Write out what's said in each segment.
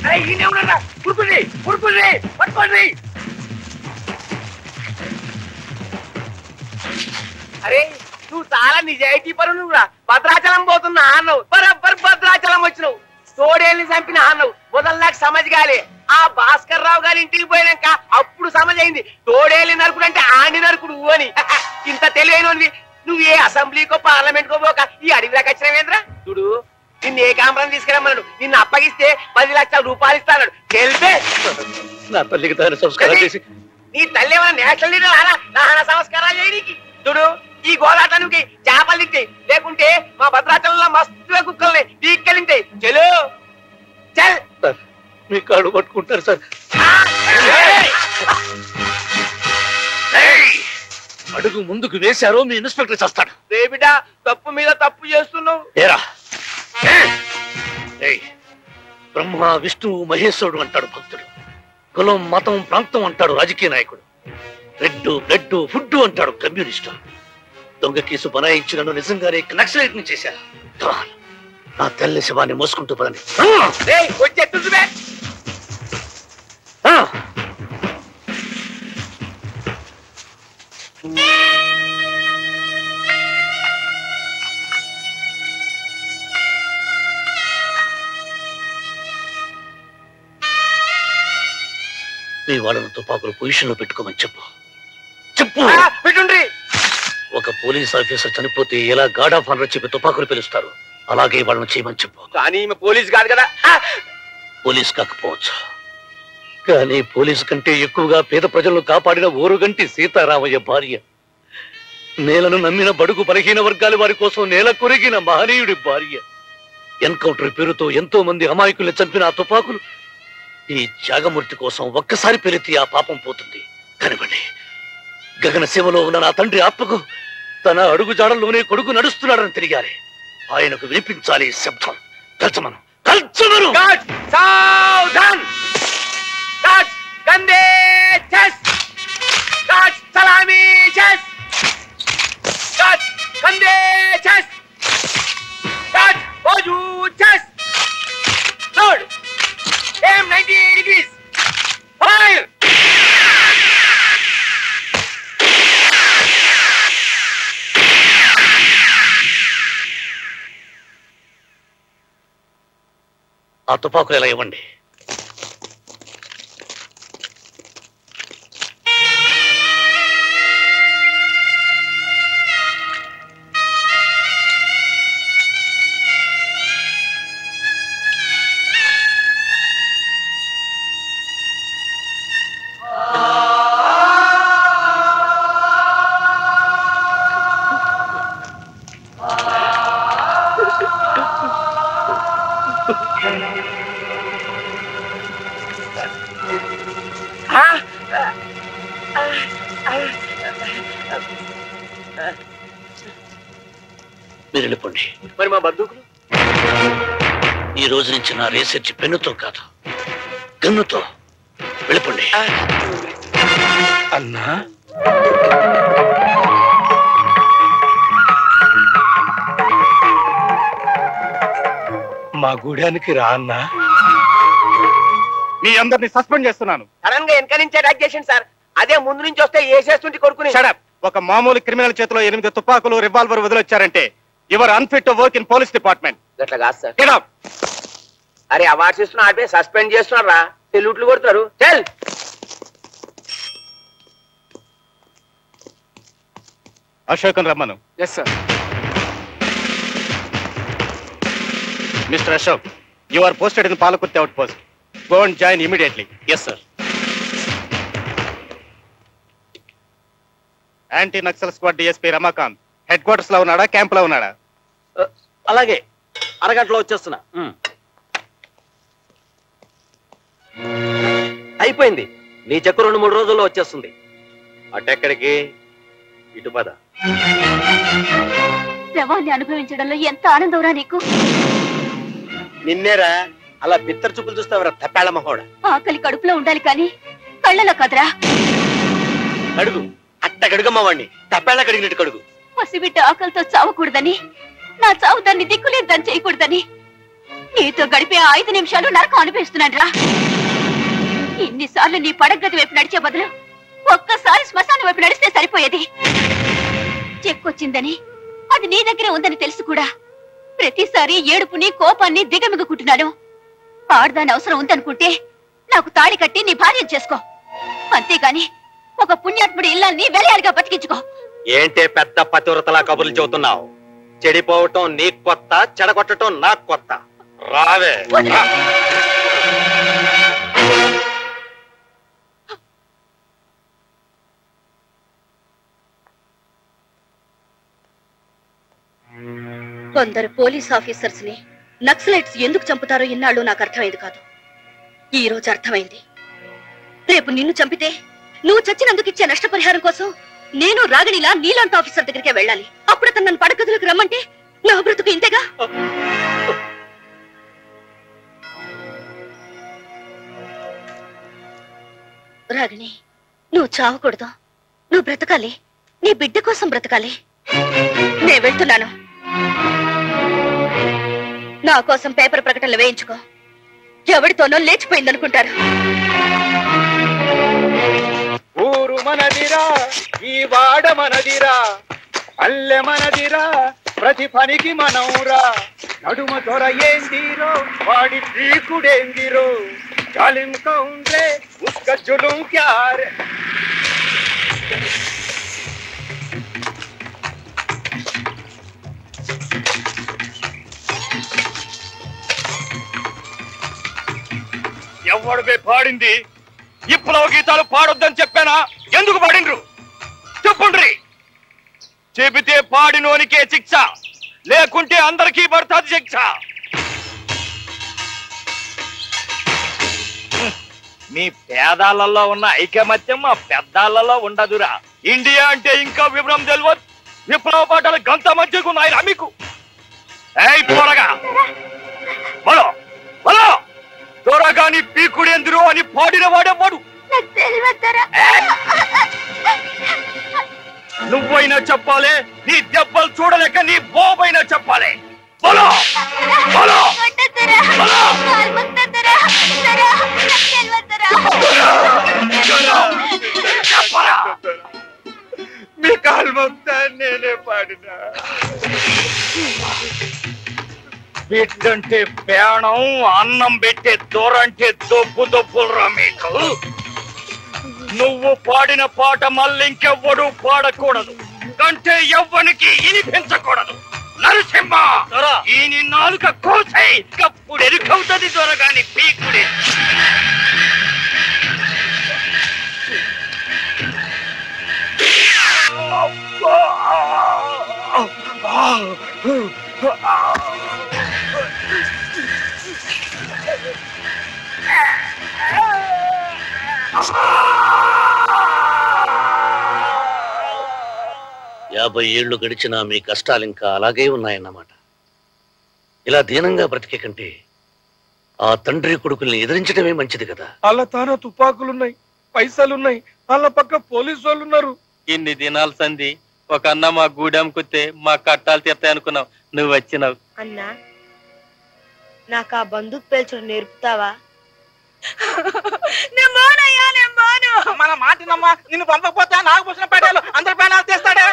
అరే ఈయనే ఉన్నారా ఉరుకుని ఉరుకుని పట్టుకోండి అరే నువ్వు చాలా నిజాయితీ పరు నువ్వురా భద్రాచలం పోతున్నా అన్నావు బరబ్బర్ భద్రాచలం వచ్చినావు తోడేళ్ళని చంపిన అన్నావు మొదలనాకు సమజ్ కాలే ఆ భాస్కర్ రావు గారి ఇంటికి పోయినాక అప్పుడు సమజ్ అయింది తోడేళ్ళని నరుకుడు అంటే ఆండి నరుకుడు అని ఇంత తెలియని నువ్వు ఏ అసెంబ్లీకో పార్లమెంట్ కో పోక ఈ అడవి దాకా వచ్చినవేంద్ర చూడు నిన్ను ఏ కామరం తీసుకురమ్మన్నాడు నిన్ను అప్పగిస్తే పది లక్షల రూపాయలు ఇస్తాడు తెలిపే నా తల్లికి దాని సంస్కారం చేసి నీ తల్లి ఏమైనా నేషనల్ లీడర్ అనా నాన్న సంస్కారాలు చేయడానికి చూడు ఈ గోదాటానికి చేపలు తింటాయి లేకుంటే మా భద్రాచలంలో మస్తుగా కుక్కల్ని పీక్కలింటాయి చెలు చల్ సార్ మీ కాళ్ళు పట్టుకుంటారు సార్ అడుగు ముందుకు వేశారో మీ ఇన్స్పెక్టర్ చేస్తాడు రేబిడా తప్పు మీద తప్పు చేస్తున్నావు ఏరా ఏయ్, బ్రహ్మ విష్ణువు మహేశ్వరుడు అంటాడు భక్తుడు కులం మతం ప్రాంతం అంటాడు రాజకీయ నాయకుడు రెడ్ బ్లడ్ ఫుడ్ అంటాడు కమ్యూనిస్టు దొంగ కేసు బనాయించి నన్ను నిజంగానే నక్సలైట్ ని చేశారు Come on. నా తెల్ల శవాన్ని మోసుకుంటూ పదండి రేయ్ వచ్చేట్టు బే ఆ! మీ వాళ్ళను తుపాకులు పొజిషన్ లో పెట్టుకోమని చెప్పు చెప్పు ఆ, పెట్టుండ్రి ఒక పోలీస్ ఆఫీసర్ చనిపోతే ఎలా గార్డ్ ఆఫ్ ఆనర్ చెప్పి తుపాకులు పిలుస్తారు అలాగే వాళ్ళని చేయమని చెప్పు కానీ ఈమె పోలీస్ కాదు కదా ఆ, పోలీస్ కాకపోవచ్చు కానీ పోలీసు కంటే ఎక్కువగా పేద ప్రజలను కాపాడిన ఓరుగంటి సీతారామయ్య భార్య నేలను నమ్మిన బడుగు బలహీన వర్గాల వారి కోసం నేల కొరిగిన మహనీయుడి భార్య ఎన్కౌంటర్ పేరుతో ఎంతో మంది అమాయకుల్ని చంపిన ఆ తుపాకులు ఈ త్యాగమూర్తి కోసం ఒక్కసారి పెరితే ఆ పాపం పోతుంది కనివ్వండి గగన సేవలో ఉన్న నా తండ్రి ఆత్మకు తన అడుగు జాడల్లోనే కొడుకు నడుస్తున్నాడని తెలియాలి ఆయనకు వినిపించాలి ఈ శబ్దం కల్చమను కల్చమను గాడ్ సావధాన్ గాడ్ గందే చెస్ గాడ్ సలామీ చెస్ గాడ్ గందే చెస్ గాడ్ బాజు చెస్ లోడ్ ఎం 90 డిగ్రీస్ ఫైర్ ఆ తుపాకులు ఎలా ఇవ్వండి మీరు వెళ్ళిపోండి మరి మా బంధువులు ఈ రోజు నుంచి నా రీసెర్చ్ పెన్నుతో కాదు గన్నుతో వెళ్ళిపోండి అన్నా మా గూడానికి రా అన్నా మీ అందరిని సస్పెండ్ చేస్తున్నాను సడన్ గా వెనక నుంచి అటాక్ చేసింది సార్ అదే ముందు నుంచి వస్తే వేసేస్తుంటే కొడుకుని షడప్ ఒక మామూలు క్రిమినల్ చేతిలో ఎనిమిది తుపాకులు రివాల్వర్ వదిలొచ్చారంటే your unfit to work in police department అట్లా కాదు సార్ అరే అవార్డ్స్ ఇస్తున్నా ఆపే సస్పెండ్ చేస్తున్నారా సెల్యూట్లు కొడుతున్నారు చల్ అశోకన్ రమ్మను yes sir mister Ashok you are posted in Palakurthi outpost go and join immediately yes sir anti naxal squad DSP Ramakant headquarters లో ఉన్నాడా క్యాంప్ లో ఉన్నాడా అలాగే అరగంటలో వచ్చేస్తున్నా అయిపోయింది నీ చెక్కు రెండు మూడు రోజుల్లో వచ్చేస్తుంది అటెక్కడికి ఇటు పద శవాన్ని అనుభవించడంలో ఎంత ఆనందంరా నీకు నిన్నేరా అలా బిత్తర చూపులు చూస్తావరా తప్పాళ్ళ మహోడ ఆకలి కడుపులో ఉండాలి కానీ కళ్ళలో కదరా కడుగు అట్ట కడుగమ్మ వాడిని తప్పాళ్ళ కడిగినట్టు కడుగు పసిబిడ్డ ఆకలితో చావకూడదని నా చావు దాన్ని దిక్కులేదు దాన్ని చేయకూడదని నీతో గడిపే ఆ ఐదు నిమిషాలు నరకం అనిపిస్తున్నాను రా ఇన్నిసార్లు నీ పడగతి వైపు నడిచే బదులు ఒక్కసారి శ్మశానం వైపు నడిస్తే సరిపోయేది చెక్కొచ్చిందని అది నీ దగ్గరే ఉందని తెలుసు కూడా ప్రతిసారి ఏడుపుని కోపాన్ని దిగమిగుకుంటున్నాను ఆడదాని అవసరం ఉందనుకుంటే నాకు తాళి కట్టి నీ భార్యం చేసుకో అంతేగాని ఒక పుణ్యాత్ముడి ఇల్లాన్ని వెలయాలిగా బతికించుకో ఏంటే పెద్ద పతివ్రతలా కబుర్లు చెబుతున్నావు చెడిపోవటం నీకు కొత్త చెడగొట్టడం నాకు కొత్త రావే వదిలే. కొందరు పోలీస్ ఆఫీసర్స్ ని నక్సలైట్స్ ఎందుకు చంపుతారో ఇన్నాళ్ళు నాకు అర్థమైంది కాదు ఈ రోజు అర్థమైంది రేపు నిన్ను చంపితే నువ్వు చచ్చినందుకు ఇచ్చే నష్టపరిహారం కోసం నేను రాగిణిలా నీలాంటి ఆఫీసర్ దగ్గరికే వెళ్ళాలి అప్పుడు అతను నన్ను పడగదులకు రమ్మంటే నా బ్రతుకు ఇంతేగా రాగిణి నువ్వు చావకూడదు నువ్వు బ్రతకాలి నీ బిడ్డ కోసం బ్రతకాలి నేను వెళ్తున్నాను నా కోసం పేపర్ ప్రకటనలు వేయించుకో ఎవరితోనో లేచిపోయిందనుకుంటారు ఊరు మనదిరా ఈ వాడ మనదిరా పల్లె మనదిరా ప్రతి పనికి మనవురా నడుమ దొర ఏందిరో వాడి పీకుడేందిరో జాలిం కౌండ్రే ఉస్క జులుం క్యారే ఎవడు పాడింది విప్లవ గీతాలు పాడొద్దని చెప్పానా ఎందుకు పాడిండ్రు చెప్పుండ్రి చెబితే పాడినోనికే శిక్ష లేకుంటే అందరికీ పడుతుంది శిక్ష మీ పేదాలలో ఉన్న ఐకమత్యం మా పెద్దాలలో ఉండదురా ఇండియా అంటే ఇంకా వివరం తెలియదు విప్లవ పాటలు గంత మధ్యకు ఉన్నాయిరా మీకు ఏయ్ పోరగా బలో బలో దొరగాని పీకుడెందురు అని పాడిన వాడెవ్వడు నువ్వైనా చెప్పాలి నీ దెబ్బలు చూడలేక నీ బోబైనా చెప్పాలి బలో బలో బలో చెప్పరా మీ కాల్మంతా నేనే పాడినా బిడ్డంటే పేణం అన్నం పెట్టే దూరంటే దొబ్బు దొబ్బులరా మీకు నువ్వు పాడిన పాట మళ్ళీ ఇంకెవ్వడు పాడకూడదు కంటే ఎవ్వనికి వినిపించకూడదు నరసింహ ఈ నాలుక కోసై కప్పుడు ఎరుకవుతుంది దొరగాని పీకుడే యాభై ఏళ్లు గడిచినా మీ కష్టాలు ఇంకా అలాగే ఉన్నాయన్నమాట ఇలా దీనంగా బ్రతికే కంటే ఆ తండ్రి కొడుకుల్ని ఎదిరించడమే మంచిది కదా వాళ్ళ తాన తుపాకులున్నాయి పైసలున్నాయి వాళ్ళ పక్క పోలీసు వాళ్ళు ఉన్నారు ఇన్ని దినాలు సంధి ఒక అన్న మా గూడెం కుత్తే మా కట్టాలు తీస్తాయి అనుకున్నావు నువ్వు వచ్చినావు అన్నా నాకు ఆ బందూక్ పేల్చడం నేర్పుతావా మన మాటినమ్మా నిన్ను పంపకపోతే నాగభూషణ పేటలు అందరి పేనాలు తీస్తాడే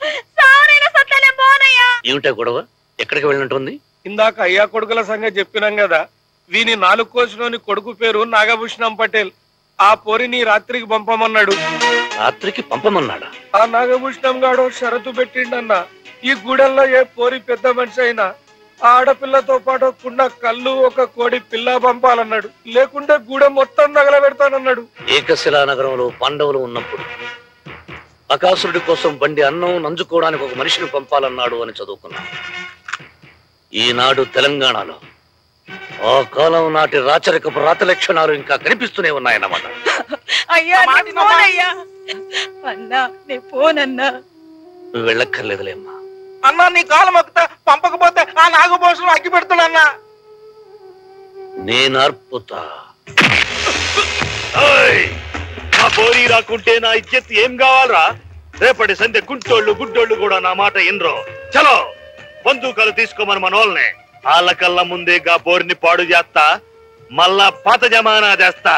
ఏమిటా గొడవ ఎక్కడికి వెళ్ళినట్టుంది ఇందాక అయ్యా కొడుకుల సంగతి చెప్పినాం కదా వీని నాలుగు కోసిలోని కొడుకు పేరు నాగభూషణం పటేల్ ఆ పోరిని రాత్రికి పంపమన్నాడు రాత్రికి పంపమన్నాడా ఆ నాగభూషణం గాడు షరతు పెట్టిండన్న ఈ గూడెల్లో ఏ పోరి పెద్ద మనిషి అయినా ఆ ఆడపిల్లతో పాటు కుండ కళ్ళు ఒక కోడి పిల్ల పంపాలన్నాడు లేకుంటే గూడెం మొత్తం నగలబెడతానన్నాడు ఏకశిలా నగరంలో పాండవులు ఉన్నప్పుడు బకాసురుడి కోసం బండి అన్నం నంజుకోవడానికి ఒక మనిషిని పంపాలన్నాడు అని చదువుకున్నాం ఈనాడు తెలంగాణలో ఆ కాలం నాటి రాచరికపు రాత లక్షణాలు ఇంకా కనిపిస్తూనే ఉన్నాయన్నమాట అయ్యా నా మాట నేను పోనయ్యా అన్నా నేను పోనన్నా నువ్వు వెళ్ళక్కర్లేదులేమ్మా అన్నా నీ కాలం మొక్కుతా పంపకపోతే ఆ నాగభూషణం అగ్గి పెడుతున్నా నేను అర్పుతా నా పోరీ రాకుంటే నా ఇజ్జత్ ఏం కావాలరా రేపటి సంధ్య గుంటోళ్ళు గుడ్డోళ్ళు కూడా నా మాట ఇన్రో చలో బందూకాలు తీసుకోమని మన వాళ్ళని వాళ్ళ కళ్ళ ముందే గా బోర్ని పాడు చేస్తా మళ్ళా పాత జమానా చేస్తా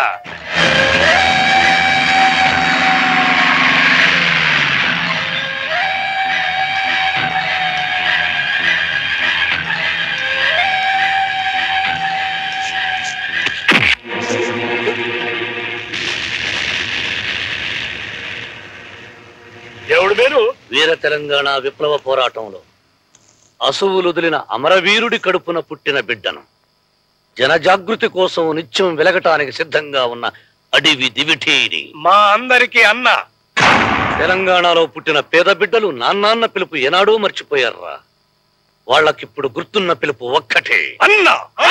దేవుడు మీరు వీర తెలంగాణ విప్లవ పోరాటంలో అసువులుదిలిన అమరవీరుడి కడుపున పుట్టిన బిడ్డను జనజాగృతి కోసం నిత్యం వెలగటానికి సిద్ధంగా ఉన్న అడివి దివిటీని మా అందరికీ అన్న తెలంగాణలో పుట్టిన పేద బిడ్డలు నాన్నాన్న పిలుపు ఏనాడూ మర్చిపోయారా వాళ్ళకిప్పుడు గుర్తున్న పిలుపు ఒక్కటే అన్న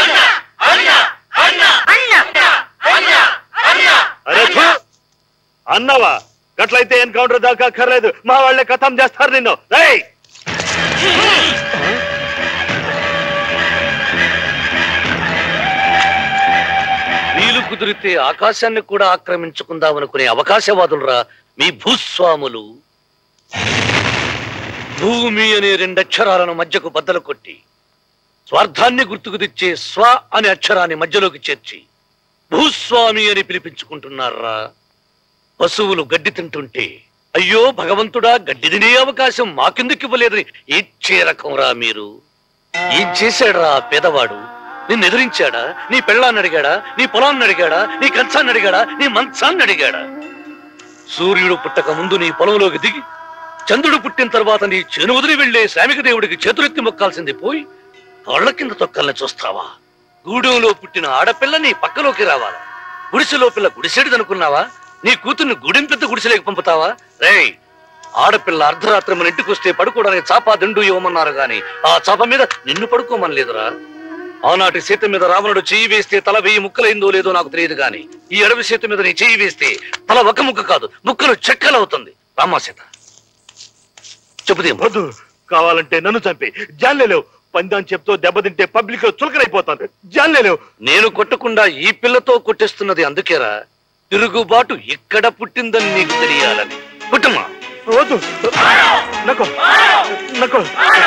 అరే థు! అన్నవా గట్లయితే ఎన్కౌంటర్ దాకా అక్కర్లేదు మా వాళ్ళే కథం చేస్తారు నిన్ను రేయ్ వీలు కుదిరితే ఆకాశాన్ని కూడా ఆక్రమించుకుందామనుకునే అవకాశవాదులరా మీ భూస్వాములు భూమి అనే రెండక్షరాలను మధ్యకు బద్దలు కొట్టి స్వార్థాన్ని గుర్తుకు తెచ్చే స్వ అనే అక్షరాన్ని మధ్యలోకి చేర్చి భూస్వామి అని పిలిపించుకుంటున్నారా పశువులు గడ్డి తింటుంటే అయ్యో భగవంతుడా గడ్డి తినే అవకాశం మాకెందుకు ఇవ్వలేదని ఏడ్చే రకంరా మీరు ఏం చేశాడురా ఆ పేదవాడు నిన్ను ఎదిరించాడా నీ పెళ్ళాన్ని అడిగాడా నీ పొలాన్ని అడిగాడా నీ కంచాన్ని అడిగాడా నీ మంచాన్ని అడిగాడా సూర్యుడు పుట్టక ముందు నీ పొలంలోకి దిగి చంద్రుడు పుట్టిన తర్వాత నీ చేను వదిలి వెళ్లే శ్రామిక దేవుడికి చేతులెత్తి మొక్కాల్సింది పోయి కాళ్ళ కింద తొక్కల్ని చూస్తావా గూడెంలో పుట్టిన ఆడపిల్ల నీ పక్కలోకి రావాలా గుడిసెలో పిల్ల గుడిసెడిదనుకున్నావా నీ కూతుర్ని గుడెం పెద్ద గుడిసెలోకి పంపుతావా రేయ్ ఆడపిల్ల అర్ధరాత్రి మన ఇంటికి వస్తే పడుకోవడానికి చాపా దిండు ఇవ్వమన్నారు గాని ఆ చాప మీద నిన్ను పడుకోమని లేదురా ఆనాటి సీత మీద రావణుడు చెయ్యి వేస్తే తల వెయ్యి ముక్కలైందో లేదో నాకు తెలియదు గాని ఈ అడవి సీత మీద నీ చెయ్యి వేస్తే తల ఒక ముక్క కాదు ముక్కలు చెక్కలవుతుంది రామా సీత చెప్పుదేం వద్దు కావాలంటే నన్ను చంపి జాన్లేలేవు పందాన్ చెప్తూ దెబ్బతింటే పబ్లిక్ లో చులకనైపోతాను జాన్లేలేవు నేను కొట్టకుండా ఈ పిల్లతో కొట్టేస్తున్నది అందుకేరా తిరుగుబాటు ఇక్కడ పుట్టిందని నీకు తెలియాలని కుటుంబం వద్దు నకో నకో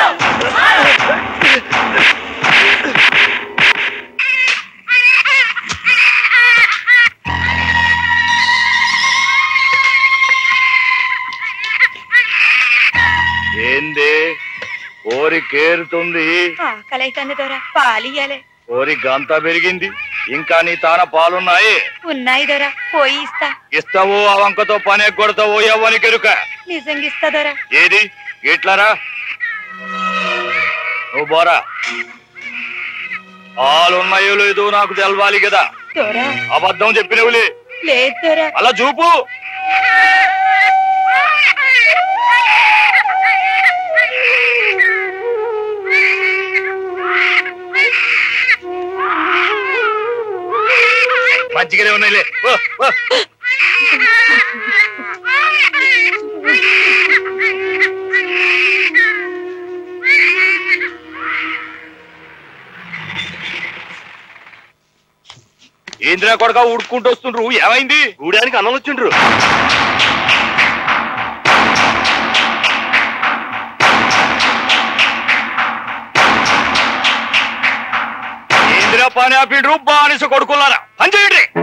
ఏంది కోరి కేరుతుంది ఆకలైతుంది దొర పాలియ్యాలే కోరి గంత పెరిగింది ఇంకా నీ తాన పాలున్నాయి ఉన్నాయి దొర పోయి ఇస్తా ఇస్తావో ఆ వంకతో పని కొడతావో ఎవని కెరుక నిజంగా ఇస్తా దొర ఏది ఇట్లారా నువ్వు బోరా పాలున్నాయో లేదో నాకు తెలవాలి కదా దొర అబద్ధం చెప్పినవులే లేదు దొర అలా చూపు మంచిగానే ఉన్నాయిలే ఓ, ఓ. ఏంద్రా కొడక ఉడుక్కుంటూ వస్తుండ్రు ఏమైంది గూడానికి అన్నం వచ్చిండ్రు ఏందిరా పని ఆపిండ్రు బానిస కొడుకున్నారా పని చేయండి